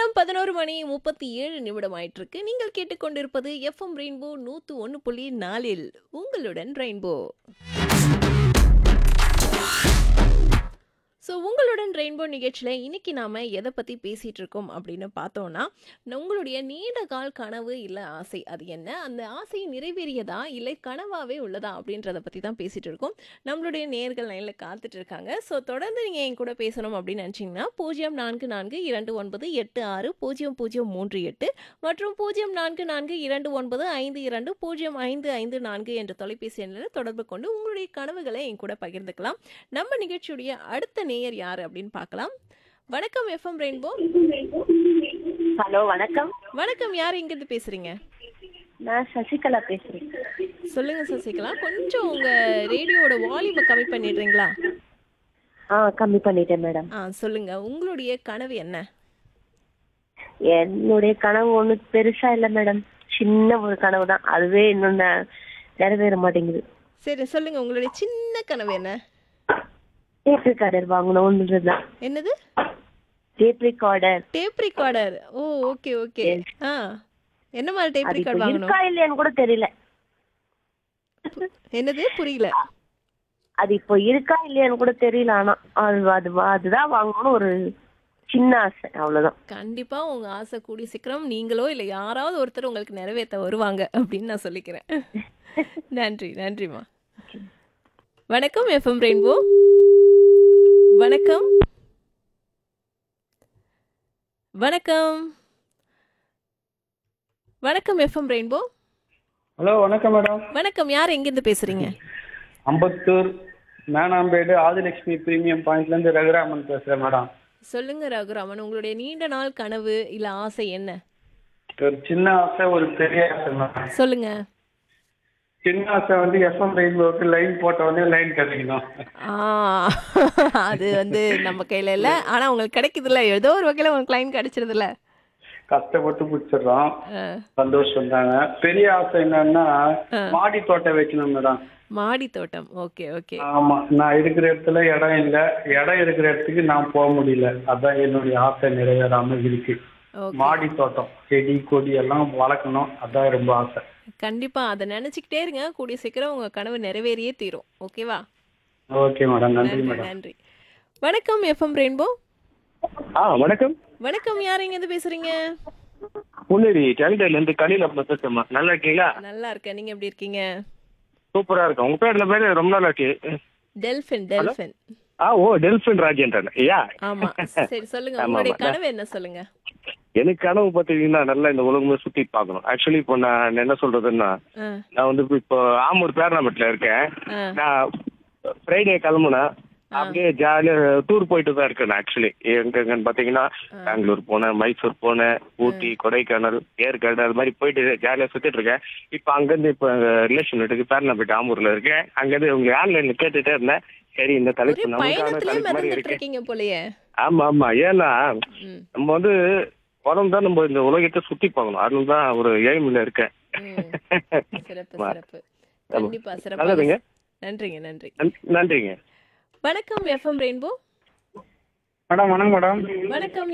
நேரம் பதினோரு மணி முப்பத்தி ஏழு நிமிடம் ஆயிட்டிருக்கு நீங்கள் கேட்டுக்கொண்டிருப்பது எஃப்எம் ரெயின்போ நூத்து ஒன்று புள்ளி நாலில் உங்களுடன் ரெயின்போ ஸோ உங்களுடன் ரெயின்போ நிகழ்ச்சியில் இன்னைக்கு நாம் எதை பற்றி பேசிகிட்டு இருக்கோம் அப்படின்னு பார்த்தோன்னா உங்களுடைய நீண்ட கால் கனவு இல்லை ஆசை அது என்ன அந்த ஆசை நிறைவேறியதா இல்லை கனவாகவே உள்ளதா அப்படின்றத பற்றி தான் பேசிகிட்டு இருக்கோம் நம்மளுடைய நேர்கள் லைனில் காத்துட்டு இருக்காங்க ஸோ தொடர்ந்து நீங்கள் என் கூட பேசணும் அப்படின்னு நினச்சிங்கன்னா பூஜ்ஜியம் நான்கு நான்கு இரண்டு ஒன்பது எட்டு ஆறு பூஜ்ஜியம் பூஜ்ஜியம் மூன்று எட்டு மற்றும் பூஜ்ஜியம் நான்கு நான்கு இரண்டு ஒன்பது ஐந்து இரண்டு பூஜ்ஜியம் ஐந்து ஐந்து நான்கு என்ற தொலைபேசி எண்ணில் தொடர்பு கொண்டு உங்களுடைய கனவுகளை என் கூட பகிர்ந்துக்கலாம் நம்ம நிகழ்ச்சியுடைய அடுத்த நேயர் யார் அப்படின்னு பார்க்கலாம் வணக்கம் எஃப்எம் ரெயின்போ ஹலோ வணக்கம் வணக்கம் யார் எங்கிருந்து பேசுறீங்க நான் சசிகலா பேசுறேன் சொல்லுங்க சசிகலா கொஞ்சம் உங்க ரேடியோட வால்யூமை கம்மி பண்ணிடுறீங்களா ஆ கம்மி பண்ணிட்டேன் மேடம் ஆ சொல்லுங்க உங்களுடைய கனவு என்ன என்னுடைய கனவு ஒண்ணு பெருசா இல்ல மேடம் சின்ன ஒரு கனவு தான் அதுவே இன்னும் நெ- நிறைவேற மாட்டேங்குது சரி சொல்லுங்க உங்களுடைய சின்ன கனவு என்ன டேப் ரெக்கார்டர் வாங்கணும்ன்றதுதான் என்னது tape recorder tape recorder oh okay okay Yes. ஆ என்ன மாதிரி டேப் அது இப்போ ரெக்கார்ட் வாங்கணும் இருக்கா இல்லையான்னு கூட தெரியல என்னது புரியல அது இப்போ இருக்கா இல்லையான்னு கூட தெரியல ஆனா அது அது அதுதான் வாங்கணும்னு ஒரு சின்ன ஆசை அவ்வளவுதான் கண்டிப்பா உங்க ஆசை கூடிய சீக்கிரம் நீங்களோ இல்லை யாராவது ஒருத்தர் உங்களுக்கு நிறைவேற்ற வருவாங்க அப்படின்னு நான் சொல்லிக்கிறேன் நன்றி நன்றிம்மா வணக்கம் எஃப்எம் ரெயின்போ வணக்கம் வணக்கம் வணக்கம் எஃப்எம் ரெயின்போ ஹலோ வணக்கம் மேடம் வணக்கம் யார் எங்கேருந்து பேசுறீங்க அம்பத்தூர் மேனாம்பேடு ஆதிலட்சுமி பிரீமியம் பாயிண்ட்லேருந்து ரகுராமன் பேசுகிறேன் மேடம் சொல்லுங்க ரகுராமன் உங்களுடைய நீண்ட நாள் கனவு இல்ல ஆசை என்ன ஒரு சின்ன ஆசை ஒரு பெரிய ஆசை மேடம் சொல்லுங்க சின்ன ஆசை வந்து எஃப்எம் ரெயின்போக்கு லைன் போட்ட உடனே லைன் கிடைக்கணும் ஆ அது வந்து நம்ம கையில இல்ல ஆனா உங்களுக்கு கிடைக்குதுல்ல ஏதோ ஒரு வகையில உங்களுக்கு லைன் கிடைச்சிருதுல்ல கஷ்டப்பட்டு பிடிச்சிடுறோம் ஆ. சந்தோஷம் தாங்க பெரிய ஆசை என்னன்னா மாடி தோட்டம் வைக்கணும் மேடம் மாடி தோட்டம் ஓகே ஓகே ஆமா நான் இருக்கிற இடத்துல இடம் இல்ல இடம் இருக்கிற இடத்துக்கு நான் போக முடியல அதான் என்னுடைய ஆசை நிறைவேறாம இருக்கு ஓகே மாடி தோட்டம் செடி கொடி எல்லாம் வளர்க்கணும் அதான் ரொம்ப ஆசை கண்டிப்பா அதை நினைச்சுக்கிட்டே இருங்க கூடிய சீக்கிரம் உங்க கனவு நிறைவேறியே தீரும் ஓகேவா ஓகே மேடம் நன்றி நன்றி மேடம் நன்றி வணக்கம் எஃப்எம் ரெயின்போ ஆ வணக்கம் வணக்கம் யார் எங்க இருந்து பேசுறீங்க முன்னேறி டெலிடைல இருந்து கலியில் நம்ம பேசுறேம்மா நல்லா இருக்கீங்களா நல்லா இருக்கேன் நீங்க எப்படி இருக்கீங்க சூப்பரா இருக்கும் உங்க பேர்ல பேரு ரொம்ப நாள் ஆச்சு டெல்ஃபின் டெல்ஃபின் ஆ ஓ டெல்பின் ராஜேந்திரன் ஐயா ஆமா சரி சொல்லுங்க ஆமா, உங்களுடைய ஆமா. கனவு என்ன சொல்லுங்க எனக்கு கனவு பார்த்தீங்கன்னா நல்லா இந்த உலகமே சுத்தி பார்க்கணும் ஆக்சுவலி இப்போ நான் என்ன சொல்றதுன்னா ஆ, நான் வந்து இப்ப- இப்போ ஆமூர் பேரணாமட்டில் இருக்கேன் ஆ, நான் ஃப்ரைடே கிளம்புனேன் அப்படியே ஜாலியா டூர் போயிட்டு தான் இருக்கேன் ஆக்சுவலி எங்கன்னு பாத்தீங்கன்னா பெங்களூர் போனேன் மைசூர் போனேன் ஊட்டி கொடைக்கானல் ஏற்காடு அது மாதிரி போயிட்டு ஜாலியா சுத்திட்டு இருக்கேன் இப்போ அங்கிருந்து இப்போ ரிலேஷன் வீட்டுக்கு பேரணாப்பேட்டை ஆமூர்ல இருக்கேன் அங்கிருந்து உங்க ஆன்லைன்ல கேட்டுட்டே இருந்தேன் சரி இந்த ஒரே தலைப்பு நமக்கான பயணத்திலே தலைப்பு மாதிரி மறந்துட்டு இருக்கு இருக்கீங்க போலயே ஆமா ஆமா ஏன்னா ம், நம்ம வந்து பிறந்தா நம்ம இந்த உலகத்தை சுத்தி பார்க்கணும் அதுல தான் ஒரு எய்ம்ல இருக்கேன் ம். சிறப்பு வா. சிறப்பு கண்டிப்பா சிறப்பு நல்லதுங்க நன்றிங்க நன்றி நன்- நன்றிங்க வணக்கம் எஃப்எம் ரெயின்போ மேடம் வணக்கம் மேடம் வணக்கம்